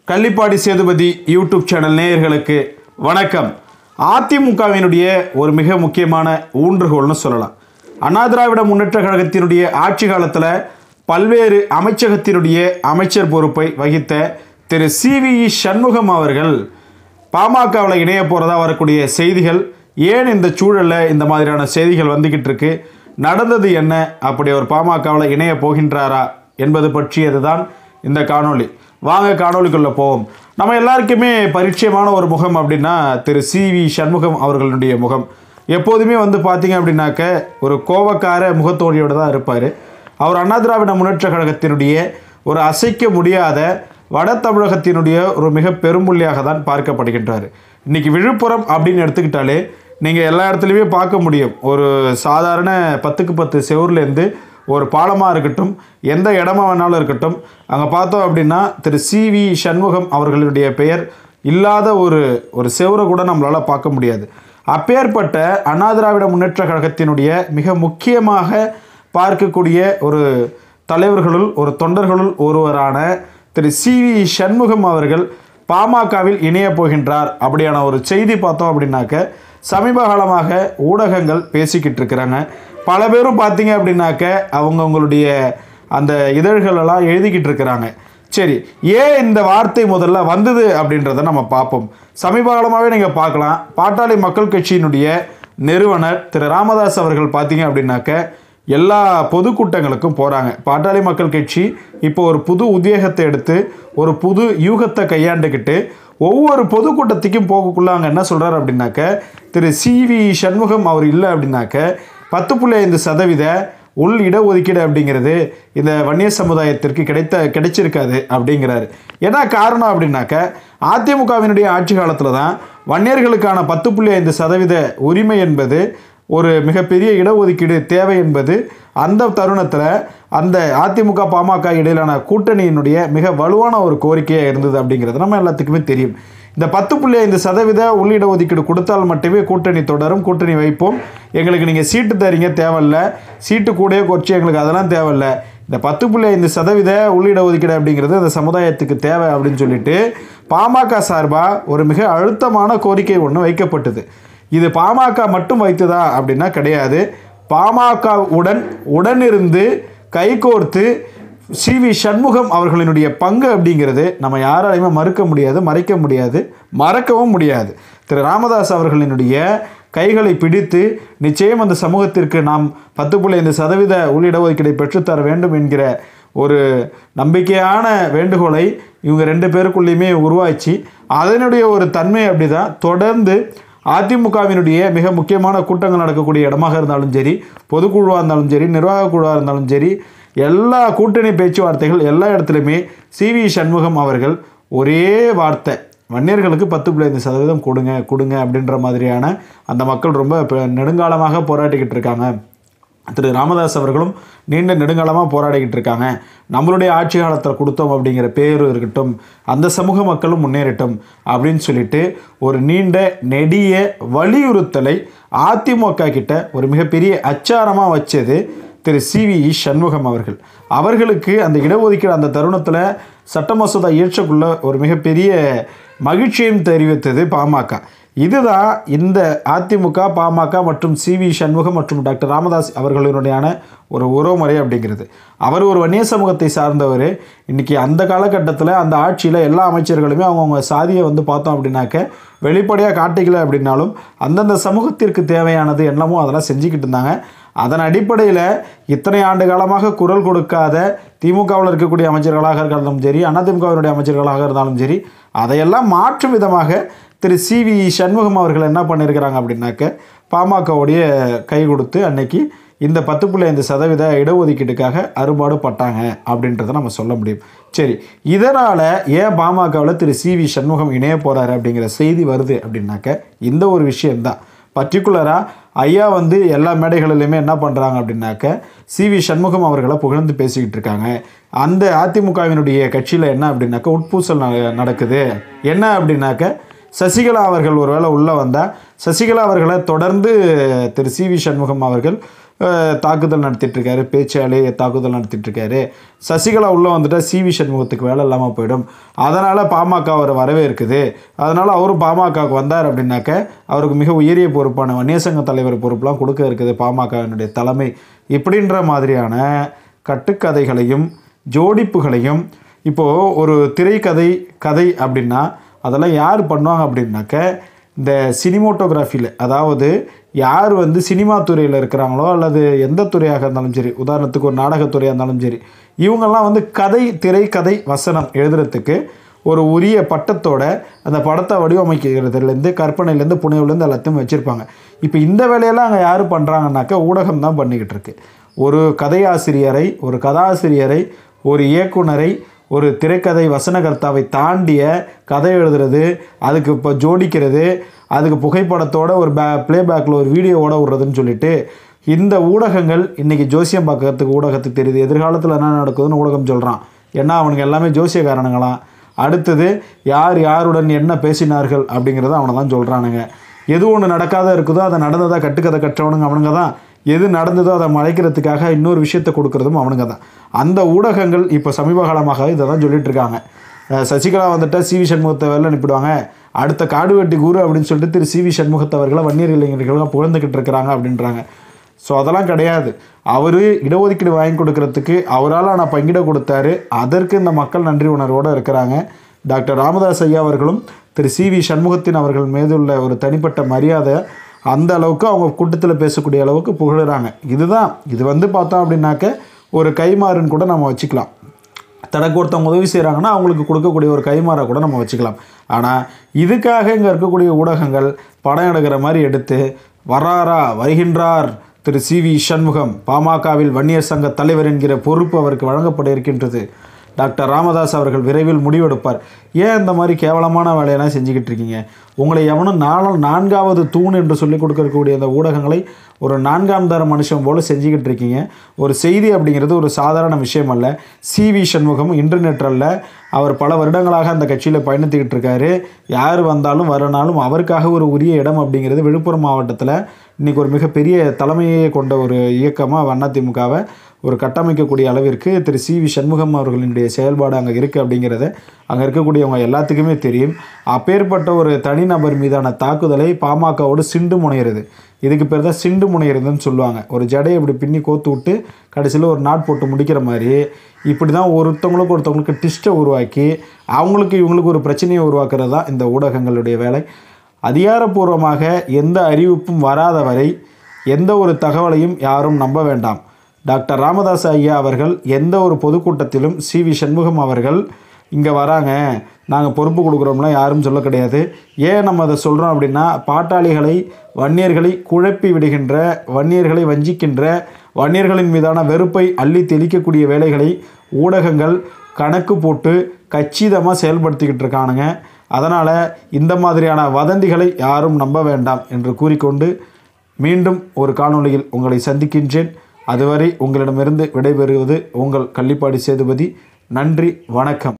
Kallipadi Sethupathi YouTube channel நேயர்களுக்கு வணக்கம் அதிமுகவினுடைய ஒரு மிக முக்கியமான ஊன்றுகோல்னு சொல்லலாம் அண்ணா திராவிட முன்னேற்ற கழகத்தினுடைய ஆட்சி காலத்தில் பல்வேறு அமைச்சகத்தினுடைய அமைச்சர் பொறுப்பை வகித்த திரு சிவிஇ சண்முகம் அவர்கள் பாமகவில் இணைய போகிறதா வரக்கூடிய செய்திகள் ஏன் இந்த சூழலில் இந்த மாதிரியான செய்திகள் வந்துக்கிட்டு இருக்கு நடந்தது என்ன அப்படி அவர் பாமகவில் இணைய போகின்றாரா என்பது பற்றியது தான் இந்த காணொளி வாங்க காணொளிக்குள்ளே போவோம் நம்ம எல்லாருக்குமே பரிச்சயமான ஒரு முகம் அப்படின்னா திரு சி வி சண்முகம் அவர்களுடைய முகம் எப்போதுமே வந்து பார்த்தீங்க அப்படின்னாக்க ஒரு கோவக்கார முகத்தோடியோடு தான் இருப்பார் அவர் அண்ணா திராவிட முன்னேற்ற கழகத்தினுடைய ஒரு அசைக்க முடியாத வட தமிழகத்தினுடைய ஒரு மிக பெரும்புள்ளியாக தான் பார்க்கப்படுகின்றார் இன்னைக்கு விழுப்புரம் அப்படின்னு எடுத்துக்கிட்டாலே நீங்கள் எல்லா இடத்துலையுமே பார்க்க முடியும் ஒரு சாதாரண பத்துக்கு பத்து செவர்லேருந்து ஒரு பாலமாக இருக்கட்டும் எந்த இடமா வேணாலும் இருக்கட்டும் அங்கே பார்த்தோம் அப்படின்னா திரு சி வி சண்முகம் அவர்களுடைய பெயர் இல்லாத ஒரு ஒரு செவரை கூட நம்மளால் பார்க்க முடியாது அப்பேற்பட்ட அண்ணா திராவிட முன்னேற்ற கழகத்தினுடைய மிக முக்கியமாக பார்க்கக்கூடிய ஒரு தலைவர்களுள் ஒரு தொண்டர்களுள் ஒருவரான திரு சி வி சண்முகம் அவர்கள் பாமகவில் இணைய போகின்றார் அப்படியான ஒரு செய்தி பார்த்தோம் அப்படின்னாக்க சமீப காலமாக ஊடகங்கள் பேசிக்கிட்டு இருக்கிறாங்க பல பேரும் பார்த்தீங்க அப்படின்னாக்க அவங்கவுங்களுடைய அந்த இதழ்களெல்லாம் எழுதிக்கிட்டு இருக்கிறாங்க சரி ஏன் இந்த வார்த்தை முதல்ல வந்தது அப்படின்றத நம்ம பார்ப்போம் சமீப காலமாகவே நீங்கள் பார்க்கலாம் பாட்டாளி மக்கள் கட்சியினுடைய நிறுவனர் திரு ராமதாஸ் அவர்கள் பார்த்தீங்க அப்படின்னாக்க எல்லா பொதுக்கூட்டங்களுக்கும் போகிறாங்க பாட்டாளி மக்கள் கட்சி இப்போ ஒரு புது உத்வேகத்தை எடுத்து ஒரு புது யூகத்தை கையாண்டுக்கிட்டு ஒவ்வொரு பொதுக்கூட்டத்துக்கும் போகக்குள்ள அங்கே என்ன சொல்கிறார் அப்படின்னாக்க திரு சி வி சண்முகம் அவர் இல்லை அப்படின்னாக்க பத்து புள்ளி ஐந்து சதவீத உள் இடஒதுக்கீடு அப்படிங்கிறது இந்த வன்னிய சமுதாயத்திற்கு கிடைத்த கிடைச்சிருக்காது அப்படிங்கிறாரு என்ன காரணம் அப்படின்னாக்க அதிமுகவினுடைய ஆட்சி காலத்தில் தான் வன்னியர்களுக்கான பத்து புள்ளி ஐந்து சதவீத உரிமை என்பது ஒரு மிகப்பெரிய இடஒதுக்கீடு தேவை என்பது அந்த தருணத்தில் அந்த அதிமுக பாமக இடையிலான கூட்டணியினுடைய மிக வலுவான ஒரு கோரிக்கையாக இருந்தது அப்படிங்கிறது நம்ம எல்லாத்துக்குமே தெரியும் இந்த பத்து புள்ளி ஐந்து சதவீத உள்ளிட ஒதுக்கீடு கொடுத்தால் மட்டுமே கூட்டணி தொடரும் கூட்டணி வைப்போம் எங்களுக்கு நீங்கள் சீட்டு தரீங்க தேவையில்ல சீட்டு கூடயே குறைச்சி எங்களுக்கு அதெல்லாம் தேவையில்ல இந்த பத்து புள்ளி ஐந்து சதவீத உள்ளிட ஒதுக்கீடு அப்படிங்கிறது அந்த சமுதாயத்துக்கு தேவை அப்படின்னு சொல்லிட்டு பாமக சார்பாக ஒரு மிக அழுத்தமான கோரிக்கை ஒன்று வைக்கப்பட்டது இது பாமக மட்டும் வைத்ததா அப்படின்னா கிடையாது பாமக உடன் உடனிருந்து கைகோர்த்து சி வி சண்முகம் அவர்களினுடைய பங்கு அப்படிங்கிறது நம்ம யாராலையுமே மறுக்க முடியாது மறைக்க முடியாது மறக்கவும் முடியாது திரு ராமதாஸ் அவர்களினுடைய கைகளை பிடித்து நிச்சயம் அந்த சமூகத்திற்கு நாம் பத்து புள்ளி ஐந்து சதவீத உள்ளிடஒதுக்கீடை பெற்றுத்தர வேண்டும் என்கிற ஒரு நம்பிக்கையான வேண்டுகோளை இவங்க ரெண்டு பேருக்குள்ளேயுமே உருவாச்சு அதனுடைய ஒரு தன்மை அப்படி தான் தொடர்ந்து அதிமுகவினுடைய மிக முக்கியமான கூட்டங்கள் நடக்கக்கூடிய இடமாக இருந்தாலும் சரி பொதுக்குழுவாக இருந்தாலும் சரி நிர்வாக குழுவாக இருந்தாலும் சரி எல்லா கூட்டணி பேச்சுவார்த்தைகள் எல்லா இடத்துலையுமே சி வி சண்முகம் அவர்கள் ஒரே வார்த்தை வன்னியர்களுக்கு பத்து புள்ளி ஐந்து சதவீதம் கொடுங்க கொடுங்க அப்படின்ற மாதிரியான அந்த மக்கள் ரொம்ப இப்ப நெடுங்காலமாக போராட்டிக்கிட்டு இருக்காங்க திரு ராமதாஸ் அவர்களும் நீண்ட நெடுங்காலமாக போராடிக்கிட்டு இருக்காங்க நம்மளுடைய ஆட்சி காலத்தில் கொடுத்தோம் அப்படிங்கிற பேரும் இருக்கட்டும் அந்த சமூக மக்களும் முன்னேறட்டும் அப்படின்னு சொல்லிட்டு ஒரு நீண்ட நெடிய வலியுறுத்தலை அதிமுக கிட்ட ஒரு மிகப்பெரிய அச்சாரமாக வச்சது திரு சி வி சண்முகம் அவர்கள் அவர்களுக்கு அந்த இடஒதுக்கீடு அந்த தருணத்தில் சட்ட மசோதா இயற்றக்குள்ள ஒரு மிகப்பெரிய மகிழ்ச்சியும் தெரிவித்தது பாமக இதுதான் இந்த அதிமுக பாமக மற்றும் சி வி சண்முகம் மற்றும் டாக்டர் ராமதாஸ் அவர்களுடையான ஒரு உறவுமுறை அப்படிங்கிறது அவர் ஒரு வன்னிய சமூகத்தை சார்ந்தவர் இன்றைக்கி அந்த காலகட்டத்தில் அந்த ஆட்சியில் எல்லா அமைச்சர்களுமே அவங்கவுங்க சாதியை வந்து பார்த்தோம் அப்படின்னாக்க வெளிப்படையாக காட்டிக்கல அப்படின்னாலும் அந்தந்த சமூகத்திற்கு தேவையானது என்னமோ அதெல்லாம் செஞ்சுக்கிட்டு இருந்தாங்க அதன் அடிப்படையில் இத்தனை ஆண்டு காலமாக குரல் கொடுக்காத திமுகவில் இருக்கக்கூடிய அமைச்சர்களாக இருந்தாலும் சரி அதிமுகவினுடைய அமைச்சர்களாக இருந்தாலும் சரி அதையெல்லாம் மாற்றும் விதமாக திரு சி வி சண்முகம் அவர்கள் என்ன பண்ணியிருக்கிறாங்க அப்படின்னாக்க பாமகவுடைய கை கொடுத்து அன்னைக்கு இந்த பத்து புள்ளி ஐந்து சதவீத இடஒதுக்கீட்டுக்காக அறுபாடு பட்டாங்க அப்படின்றத நம்ம சொல்ல முடியும் சரி இதனால் ஏன் பாமகவில் திரு சி வி சண்முகம் இணைய போகிறாரு அப்படிங்கிற செய்தி வருது அப்படின்னாக்க இந்த ஒரு விஷயம்தான் பர்டிகுலராக ஐயா வந்து எல்லா மேடைகளிலுமே என்ன பண்ணுறாங்க அப்படின்னாக்க சி வி சண்முகம் அவர்களை புகழ்ந்து பேசிக்கிட்டு இருக்காங்க அந்த அதிமுகவினுடைய கட்சியில் என்ன அப்படின்னாக்க உட்பூசல் ந- நடக்குது என்ன அப்படின்னாக்க சசிகலா அவர்கள் ஒருவேளை உள்ளே வந்தால் சசிகலா அவர்களை தொடர்ந்து திரு சி வி சண்முகம் அவர்கள் அஹ், தாக்குதல் நடத்திட்டு இருக்காரு பேச்சாலே தாக்குதல் நடத்திட்டு இருக்காரு சசிகலா உள்ளே வந்துட்டா சி வி சண்முகத்துக்கு வேலை இல்லாமல் போயிடும் அதனால் பாமக அவரை வரவேற்குது அதனால் அவரும் பாமகவுக்கு வந்தார் அப்படின்னாக்க அவருக்கு மிக உயரிய பொறுப்பான வன்னியசங்க தலைவர் பொறுப்புலாம் கொடுக்க இருக்குது பாமகவினுடைய தலைமை இப்படின்ற மாதிரியான கட்டுக்கதைகளையும் ஜோடிப்புகளையும் இப்போது ஒரு திரைக்கதை கதை அப்படின்னா அதெல்லாம் யார் பண்ணுவாங்க அப்படின்னாக்க இந்த சினிமோட்டோகிராஃபியில் அதாவது யார் வந்து சினிமா துறையில் இருக்கிறாங்களோ அல்லது எந்த துறையாக இருந்தாலும் சரி உதாரணத்துக்கு ஒரு நாடகத்துறையாக இருந்தாலும் சரி இவங்கெல்லாம் வந்து கதை திரைக்கதை வசனம் எழுதுறதுக்கு ஒரு உரிய பட்டத்தோட அந்த படத்தை வடிவமைக்கிறதுலேருந்து கற்பனையிலேருந்து புனைவுலேருந்து எல்லாத்தையும் வச்சுருப்பாங்க இப்போ இந்த வேலையெல்லாம் அங்கே யார் பண்ணுறாங்கனாக்கா ஊடகம் தான் பண்ணிக்கிட்டு இருக்கு ஒரு கதையாசிரியரை ஒரு கதாசிரியரை ஒரு இயக்குனரை ஒரு திரைக்கதை வசனகர்த்தாவை தாண்டிய கதை எழுதுறது அதுக்கு இப்போ ஜோடிக்கிறது அதுக்கு புகைப்படத்தோட ஒரு பே ப்ளேபேக்கில் ஒரு வீடியோவோட விடுறதுன்னு சொல்லிட்டு இந்த ஊடகங்கள் இன்றைக்கி ஜோசியம் பார்க்கறதுக்கு ஊடகத்துக்கு தெரியுது எதிர்காலத்தில் என்ன நடக்குதுன்னு ஊடகம் சொல்கிறான் ஏன்னா அவனுங்க எல்லாமே ஜோசியக்காரனுங்களாம் அடுத்தது யார் யாருடன் என்ன பேசினார்கள் அப்படிங்கிறத அவனை தான் சொல்கிறானுங்க எது ஒன்று நடக்காத இருக்குதோ அதை நடந்ததாக கட்டுக்கதை கற்றவனுங்க அவனுங்க தான் எது நடந்ததோ அதை மறைக்கிறதுக்காக இன்னொரு விஷயத்தை கொடுக்குறதும் அவனுங்க தான் அந்த ஊடகங்கள் இப்போ சமீப காலமாக இதை தான் சொல்லிட்டு இருக்காங்க அஹ் சசிகலா வந்துட்டா சி வி சண்முகத்தை வெளில அனுப்பிடுவாங்க அடுத்த காடு வெட்டி குரு அப்படின்னு சொல்லிட்டு திரு சி வி சண்முகத்தவர்களை வன்னியர் இளைஞர்களாக புகழ்ந்துக்கிட்டு இருக்கிறாங்க அப்படின்றாங்க ஸோ அதெல்லாம் கிடையாது அவர் இடஒதுக்கீடு வாங்கி கொடுக்கறதுக்கு அவரால் நான் பங்கிட கொடுத்தாரு அதற்கு இந்த மக்கள் நன்றி உணர்வோடு இருக்கிறாங்க டாக்டர் ராமதாஸ் ஐயா அவர்களும் திரு சி வி சண்முகத்தின் அவர்கள் மீதுள்ள ஒரு தனிப்பட்ட மரியாதை அந்த அளவுக்கு அவங்க கூட்டத்தில் பேசக்கூடிய அளவுக்கு புகழுறாங்க இதுதான் இது வந்து பார்த்தோம் அப்படின்னாக்க ஒரு கைமாறுன்னு கூட நம்ம வச்சுக்கலாம் தனக்கு ஒருத்தவங்க உதவி செய்கிறாங்கன்னா அவங்களுக்கு கொடுக்கக்கூடிய ஒரு கைமாறை கூட நம்ம வச்சுக்கலாம் ஆனால் இதுக்காக இங்கே இருக்கக்கூடிய ஊடகங்கள் படம் எடுக்கிற மாதிரி எடுத்து வராரா வருகின்றார் திரு சி வி சண்முகம் பாமகவில் வன்னியர் சங்க தலைவர் என்கிற பொறுப்பு அவருக்கு வழங்கப்பட இருக்கின்றது டாக்டர் ராமதாஸ் அவர்கள் விரைவில் முடிவெடுப்பார் ஏன் இந்த மாதிரி கேவலமான வேலையெல்லாம் செஞ்சுக்கிட்டு இருக்கீங்க உங்களை எவனும் நாலு நான்காவது தூண் என்று சொல்லிக் கொடுக்கக்கூடிய அந்த ஊடகங்களை ஒரு நான்காம் தர மனுஷன் போல் செஞ்சுக்கிட்டு இருக்கீங்க ஒரு செய்தி அப்படிங்கிறது ஒரு சாதாரண விஷயம் அல்ல சி வி சண்முகம் இன்டர்நெட் அல்ல அவர் பல வருடங்களாக அந்த கட்சியில் பயணித்துக்கிட்டு இருக்காரு யார் வந்தாலும் வரனாலும் அவருக்காக ஒரு உரிய இடம் அப்படிங்கிறது விழுப்புரம் மாவட்டத்தில் இன்றைக்கி ஒரு மிகப்பெரிய தலைமையை கொண்ட ஒரு இயக்கமாக அதிமுகவை ஒரு கட்டமைக்கக்கூடிய அளவிற்கு திரு சி வி சண்முகம் அவர்களினுடைய செயல்பாடு அங்கே இருக்குது அப்படிங்கிறத அங்கே இருக்கக்கூடியவங்க எல்லாத்துக்குமே தெரியும் அப்பேற்பட்ட ஒரு தனிநபர் மீதான தாக்குதலை பாமகவோடு சிண்டு முனைகிறது இதுக்கு பேர் தான் சிண்டு முனைகிறதுன்னு சொல்லுவாங்க ஒரு ஜடையை இப்படி பின்னி கோத்து விட்டு கடைசியில் ஒரு நாட் போட்டு முடிக்கிற மாதிரி இப்படி தான் ஒருத்தவங்களுக்கு ஒருத்தவங்களுக்கு டிஸ்ட்டை உருவாக்கி அவங்களுக்கு இவங்களுக்கு ஒரு பிரச்சனையை உருவாக்குறது தான் இந்த ஊடகங்களுடைய வேலை அதிகாரப்பூர்வமாக எந்த அறிவிப்பும் வராத வரை எந்த ஒரு தகவலையும் யாரும் நம்ப வேண்டாம் டாக்டர் ராமதாஸ் ஐயா அவர்கள் எந்த ஒரு பொதுக்கூட்டத்திலும் சி வி சண்முகம் அவர்கள் இங்கே வராங்க நாங்கள் பொறுப்பு கொடுக்குறோம்லாம் யாரும் சொல்ல கிடையாது ஏன் நம்ம அதை சொல்கிறோம் அப்படின்னா பாட்டாளிகளை வன்னியர்களை குழப்பி விடுகின்ற வன்னியர்களை வஞ்சிக்கின்ற வன்னியர்களின் மீதான வெறுப்பை அள்ளி தெளிக்கக்கூடிய வேலைகளை ஊடகங்கள் கணக்கு போட்டு கச்சிதமாக செயல்படுத்திக்கிட்டு இருக்கானுங்க அதனால் இந்த மாதிரியான வதந்திகளை யாரும் நம்ப வேண்டாம் என்று கூறிக்கொண்டு மீண்டும் ஒரு காணொளியில் உங்களை சந்திக்கின்றேன் அதுவரை உங்களிடமிருந்து விடைபெறுவது உங்கள் கள்ளிப்பாடி சேதுபதி நன்றி வணக்கம்